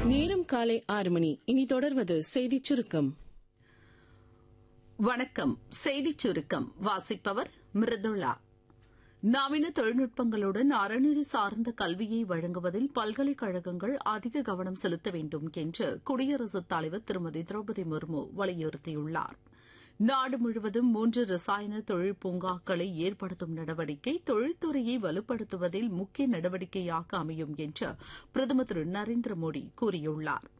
நேரம் காலை ஆறு மணி இனி தொடர்வது செய்திச் சுருக்கம் வணக்கம் செய்திச் சுருக்கம் வாசிப்பவர் மிருதுளா நவீன தொழில்நுட்பங்களுடன் அறநெறி சார்ந்த கல்வியை வழங்குவதில் பல்கலைக்கழகங்கள் அதிக கவனம் செலுத்த வேண்டும் என்று குடியரசுத் தலைவர் திருமதி திரௌபதி முர்மு வலியுறுத்தியுள்ளார் நாடு முழுவதும் மூன்று ரசாயன தொழில் பூங்காக்களை ஏற்படுத்தும் நடவடிக்கை தொழில்துறையை வலுப்படுத்துவதில் முக்கிய நடவடிக்கையாக அமையும் என்று பிரதமர் திரு நரேந்திர மோடி கூறியுள்ளாா்